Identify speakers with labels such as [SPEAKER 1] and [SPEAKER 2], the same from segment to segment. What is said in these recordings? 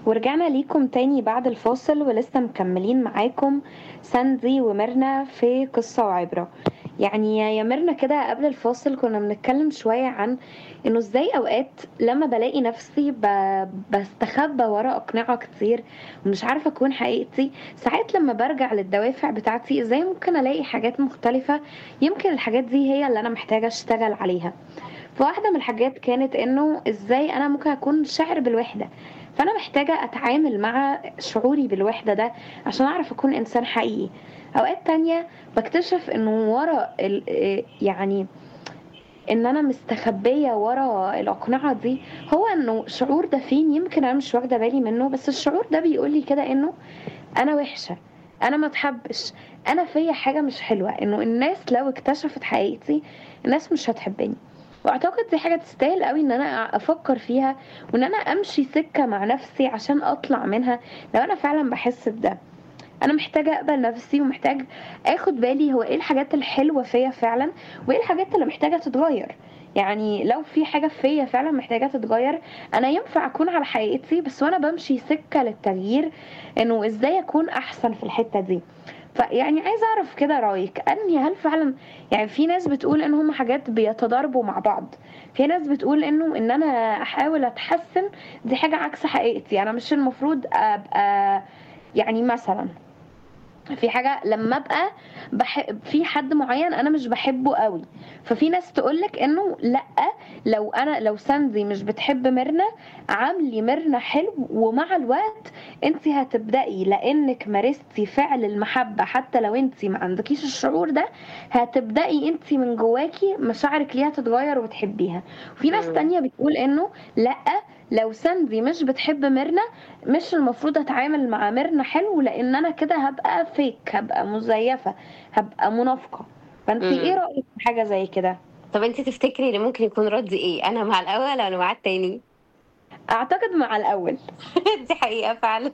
[SPEAKER 1] ورجعنا ليكم تاني بعد الفاصل ولسه مكملين معاكم ساندي وميرنا في قصة وعبرة يعني يا ميرنا كده قبل الفاصل كنا بنتكلم شوية عن انه ازاي اوقات لما بلاقي نفسي ب... بستخبى ورا اقنعة كتير ومش عارفة اكون حقيقتي ساعات لما برجع للدوافع بتاعتي ازاي ممكن الاقي حاجات مختلفة يمكن الحاجات دي هي اللي انا محتاجة اشتغل عليها فواحدة من الحاجات كانت انه ازاي انا ممكن اكون شاعر بالوحدة فانا محتاجة اتعامل مع شعوري بالوحدة ده عشان اعرف اكون انسان حقيقي اوقات تانية بكتشف انه ورا ال- إيه يعني ان انا مستخبية ورا الاقنعة دي هو انه شعور ده فين يمكن انا مش واخدة بالي منه بس الشعور ده بيقول لي كده انه انا وحشة انا ما اتحبش انا فيا حاجة مش حلوة انه الناس لو اكتشفت حقيقتي الناس مش هتحبني واعتقد دي حاجة تستاهل قوي ان انا افكر فيها وان انا امشي سكة مع نفسي عشان اطلع منها لو انا فعلا بحس بده انا محتاجة اقبل نفسي ومحتاج اخد بالي هو ايه الحاجات الحلوة فيا فعلا وايه الحاجات اللي محتاجة تتغير يعني لو في حاجة فيا فعلا محتاجة تتغير انا ينفع اكون على حقيقتي بس وانا بمشي سكة للتغيير انه ازاي اكون احسن في الحتة دي فيعني عايزه اعرف كده رايك اني هل فعلا يعني في ناس بتقول ان هم حاجات بيتضاربوا مع بعض في ناس بتقول انه ان انا احاول اتحسن دي حاجه عكس حقيقتي انا مش المفروض ابقى يعني مثلا في حاجه لما ابقى بحب في حد معين انا مش بحبه قوي ففي ناس تقولك انه لا لو انا لو ساندي مش بتحب ميرنا عاملي ميرنا حلو ومع الوقت انت هتبدأي لانك مارستي فعل المحبة حتى لو انت ما عندكيش الشعور ده هتبدأي انت من جواكي مشاعرك ليها تتغير وتحبيها وفي ناس
[SPEAKER 2] مم.
[SPEAKER 1] تانية بتقول انه لا لو ساندي مش بتحب ميرنا مش المفروض اتعامل مع ميرنا حلو لان انا كده هبقى فيك هبقى مزيفة هبقى منافقة فانت
[SPEAKER 2] مم.
[SPEAKER 1] ايه رأيك في حاجة زي كده
[SPEAKER 2] طب انت تفتكري ان ممكن يكون ردي ايه انا مع الاول ولا مع التاني
[SPEAKER 1] اعتقد مع الاول
[SPEAKER 2] دي حقيقة فعلا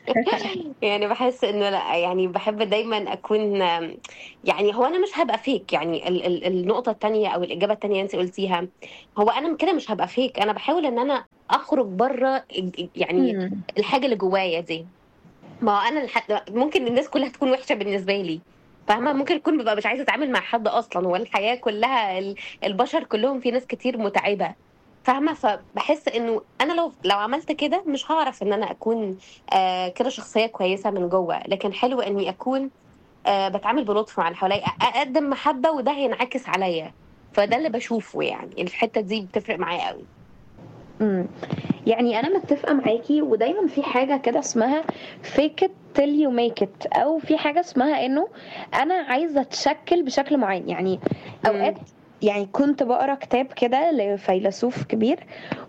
[SPEAKER 2] يعني بحس انه لا يعني بحب دايما اكون يعني هو انا مش هبقى فيك يعني ال ال النقطة التانية او الاجابة التانية انت قلتيها هو انا كده مش هبقى فيك انا بحاول ان انا اخرج بره يعني
[SPEAKER 1] مم.
[SPEAKER 2] الحاجة اللي جوايا دي ما هو انا الح... ممكن الناس كلها تكون وحشة بالنسبة لي فاهمة ممكن اكون ببقى مش عايزة اتعامل مع حد اصلا والحياة كلها ال- البشر كلهم في ناس كتير متعبة فاهمة فبحس انه انا لو لو عملت كده مش هعرف ان انا اكون آه كده شخصية كويسة من جوه لكن حلو اني اكون آه بتعامل بلطف مع اللي حواليا اقدم محبة وده هينعكس عليا فده اللي بشوفه يعني الحتة دي بتفرق معايا قوي
[SPEAKER 1] مم. يعني انا متفقه معاكي ودايما في حاجه كده اسمها fake it till you make it او في حاجه اسمها انه انا عايزه اتشكل بشكل معين يعني اوقات يعني كنت بقرا كتاب كده لفيلسوف كبير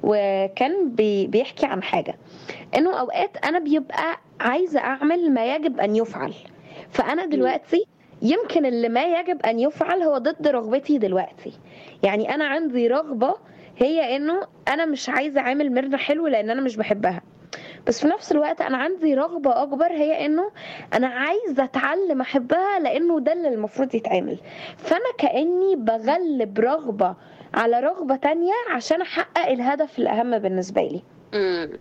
[SPEAKER 1] وكان بي بيحكي عن حاجه انه اوقات انا بيبقى عايزه اعمل ما يجب ان يفعل فانا دلوقتي يمكن اللي ما يجب ان يفعل هو ضد رغبتي دلوقتي يعني انا عندي رغبه هي انه انا مش عايزه اعامل ميرنا حلو لان انا مش بحبها بس في نفس الوقت انا عندي رغبه اكبر هي انه انا عايزه اتعلم احبها لانه ده اللي المفروض يتعمل فانا كاني بغلب رغبه على رغبه تانية عشان احقق الهدف الاهم بالنسبه لي
[SPEAKER 2] امم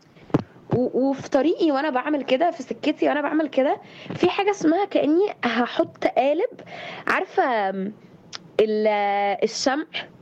[SPEAKER 1] و- وفي طريقي وانا بعمل كده في سكتي وانا بعمل كده في حاجه اسمها كاني هحط قالب عارفه ال- الشمع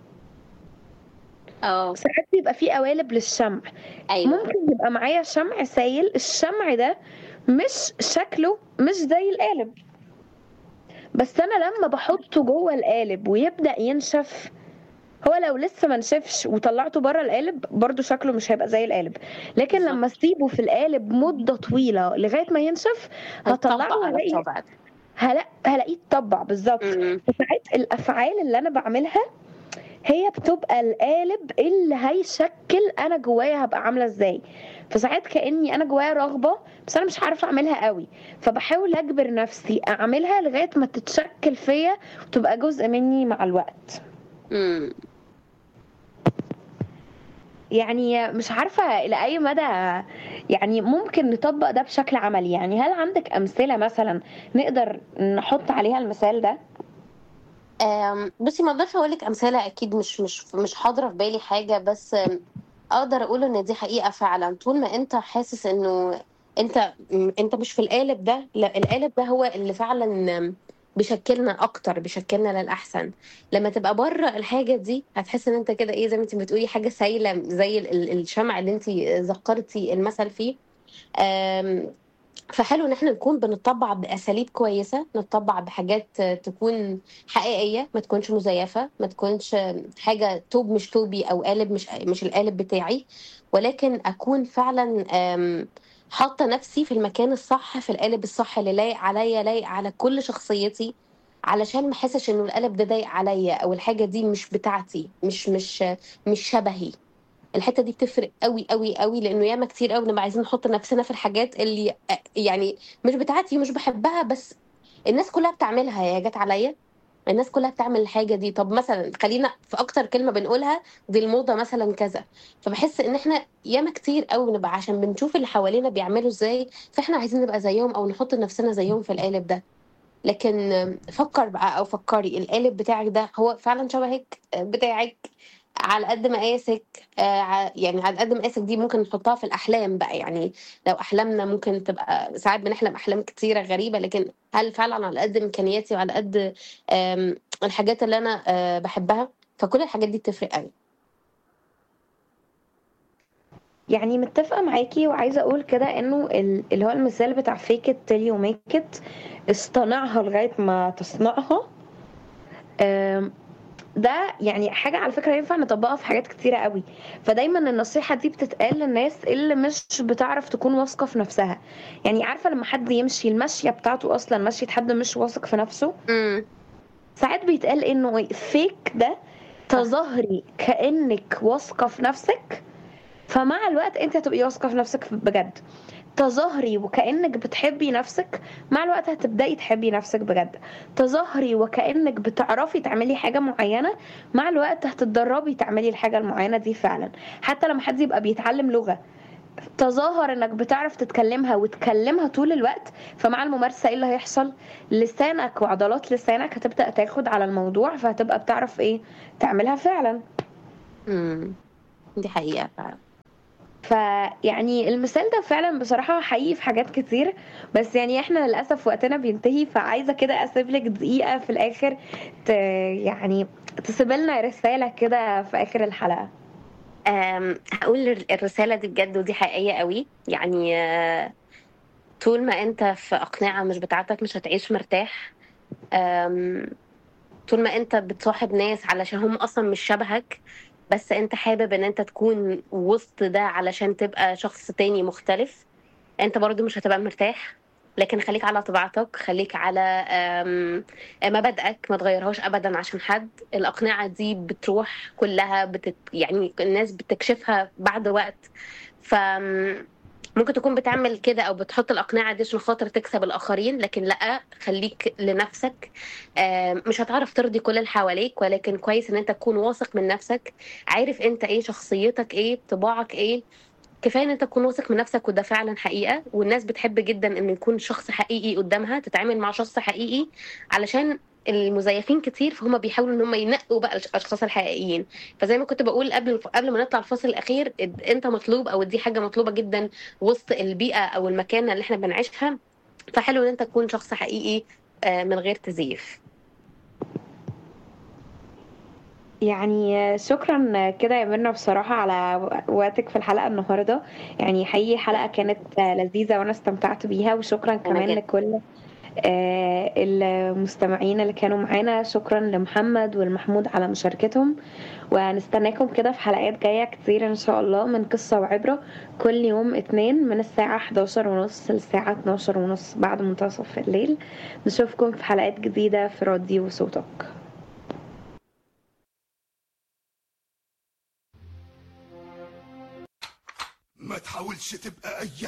[SPEAKER 2] اه
[SPEAKER 1] ساعات بيبقى في قوالب للشمع
[SPEAKER 2] ايوه
[SPEAKER 1] ممكن يبقى معايا شمع سايل الشمع ده مش شكله مش زي القالب بس انا لما بحطه جوه القالب ويبدأ ينشف هو لو لسه ما نشفش وطلعته بره القالب برضو شكله مش هيبقى زي القالب لكن
[SPEAKER 2] بالظبط.
[SPEAKER 1] لما اسيبه في القالب مدة طويلة لغاية ما ينشف هطلعه
[SPEAKER 2] هتطبق على
[SPEAKER 1] هلاقي
[SPEAKER 2] الطبع
[SPEAKER 1] هلا- هلاقيه اتطبع بالظبط
[SPEAKER 2] امم
[SPEAKER 1] فساعات الافعال اللي انا بعملها هي بتبقى القالب اللي هيشكل انا جوايا هبقى عامله ازاي فساعات كاني انا جوايا رغبه بس انا مش عارفه اعملها قوي فبحاول اجبر نفسي اعملها لغايه ما تتشكل فيا وتبقى جزء مني مع الوقت
[SPEAKER 2] امم
[SPEAKER 1] يعني مش عارفه الى اي مدى يعني ممكن نطبق ده بشكل عملي يعني هل عندك امثله مثلا نقدر نحط عليها المثال ده
[SPEAKER 2] أم، بصي ما اقدرش اقول لك امثله اكيد مش مش مش حاضره في بالي حاجه بس أم، اقدر اقول ان دي حقيقة فعلا طول ما انت حاسس انه انت انت مش في القالب ده لا القالب ده هو اللي فعلا بيشكلنا اكتر بيشكلنا للاحسن لما تبقى بره الحاجة دي هتحس ان انت كده ايه زي ما انت بتقولي حاجة سايلة زي ال- ال- الشمع اللي انت ذكرتي المثل فيه أم، فحلو ان احنا نكون بنطبع باساليب كويسه نطبع بحاجات تكون حقيقيه ما تكونش مزيفه ما تكونش حاجه توب مش توبي او قالب مش مش القالب بتاعي ولكن اكون فعلا أم، حاطه نفسي في المكان الصح في القالب الصح اللي لايق عليا لايق على كل شخصيتي علشان ما احسش انه القالب ده ضايق عليا او الحاجه دي مش بتاعتي مش مش مش شبهي الحته دي بتفرق قوي قوي قوي لانه ياما كتير قوي بنبقى عايزين نحط نفسنا في الحاجات اللي يعني مش بتاعتي ومش بحبها بس الناس كلها بتعملها يا جت عليا الناس كلها بتعمل الحاجه دي طب مثلا خلينا في اكتر كلمه بنقولها دي الموضه مثلا كذا فبحس ان احنا ياما كتير قوي بنبقى عشان بنشوف اللي حوالينا بيعملوا ازاي فاحنا عايزين نبقى زيهم او نحط نفسنا زيهم في القالب ده لكن فكر بقى او فكري القالب بتاعك ده هو فعلا شبهك بتاعك على قد مقاسك آه، ع- يعني على قد مقاسك دي ممكن نحطها في الأحلام بقى يعني لو أحلامنا ممكن تبقى ساعات بنحلم أحلام كتيرة غريبة لكن هل فعلا على قد إمكانياتي وعلى قد آم، الحاجات اللي أنا آه، بحبها فكل الحاجات دي بتفرق قوي
[SPEAKER 1] يعني متفقة معاكي وعايزة أقول كده إنه ال- اللي هو المثال بتاع fake it till you make it اصطنعها لغاية ما تصنعها آم، ده يعني حاجة على فكرة ينفع نطبقها في حاجات كتيرة قوي فدايما النصيحة دي بتتقال للناس اللي مش بتعرف تكون واثقة في نفسها يعني عارفة لما حد يمشي المشية بتاعته أصلا مشية حد مش واثق في نفسه
[SPEAKER 2] امم
[SPEAKER 1] ساعات بيتقال إنه فيك ده تظاهري كأنك واثقة في نفسك فمع الوقت انت هتبقي واثقه في نفسك بجد تظاهري وكأنك بتحبي نفسك مع الوقت هتبدأي تحبي نفسك بجد تظاهري وكأنك بتعرفي تعملي حاجة معينة مع الوقت هتتدربي تعملي الحاجة المعينة دي فعلا حتى لما حد يبقى بيتعلم لغة تظاهر انك بتعرف تتكلمها وتكلمها طول الوقت فمع الممارسة ايه اللي هيحصل لسانك وعضلات لسانك هتبدأ تاخد على الموضوع فهتبقى بتعرف ايه تعملها فعلا
[SPEAKER 2] امم دي حقيقة فعلا
[SPEAKER 1] فيعني المثال ده فعلا بصراحة حقيقي في حاجات كتير بس يعني احنا للأسف وقتنا بينتهي فعايزة كده أسيب لك دقيقة في الآخر ت... يعني تسيب لنا رسالة كده في آخر الحلقة
[SPEAKER 2] أم، هقول الر- الرسالة دي بجد ودي حقيقية قوي يعني آه، طول ما انت في أقنعة مش بتاعتك مش هتعيش مرتاح أم، طول ما انت بتصاحب ناس علشان هم اصلا مش شبهك بس انت حابب ان انت تكون وسط ده علشان تبقى شخص تاني مختلف انت برضو مش هتبقى مرتاح لكن خليك على طبيعتك خليك على أم، مبادئك ما تغيرهاش ابدا عشان حد الاقنعه دي بتروح كلها بتت... يعني الناس بتكشفها بعد وقت ف ممكن تكون بتعمل كده او بتحط الاقنعه دي عشان خاطر تكسب الاخرين لكن لا خليك لنفسك آم، مش هتعرف ترضي كل اللي حواليك ولكن كويس ان انت تكون واثق من نفسك عارف انت ايه شخصيتك ايه طباعك ايه كفايه ان انت تكون واثق من نفسك وده فعلا حقيقه والناس بتحب جدا ان يكون شخص حقيقي قدامها تتعامل مع شخص حقيقي علشان المزيفين كتير فهم بيحاولوا ان هم ينقوا بقى الاشخاص الحقيقيين فزي ما كنت بقول قبل قبل ما نطلع الفاصل الاخير انت مطلوب او دي حاجه مطلوبه جدا وسط البيئه او المكان اللي احنا بنعيشها فحلو ان انت تكون شخص حقيقي آه، من غير تزييف
[SPEAKER 1] يعني شكرا كده يا ميرنا بصراحة على وقتك في الحلقة النهاردة يعني حقيقي حلقة كانت لذيذة وأنا استمتعت بيها وشكرا كمان
[SPEAKER 2] جدا.
[SPEAKER 1] لكل آه، المستمعين اللي كانوا معانا شكرا لمحمد والمحمود على مشاركتهم ونستناكم كده في حلقات جاية كتير إن شاء الله من قصة وعبرة كل يوم اتنين من الساعة 11 ونص للساعة 12 ونص بعد منتصف الليل نشوفكم في حلقات جديدة في راديو صوتك
[SPEAKER 3] ما تحاولش تبقى اي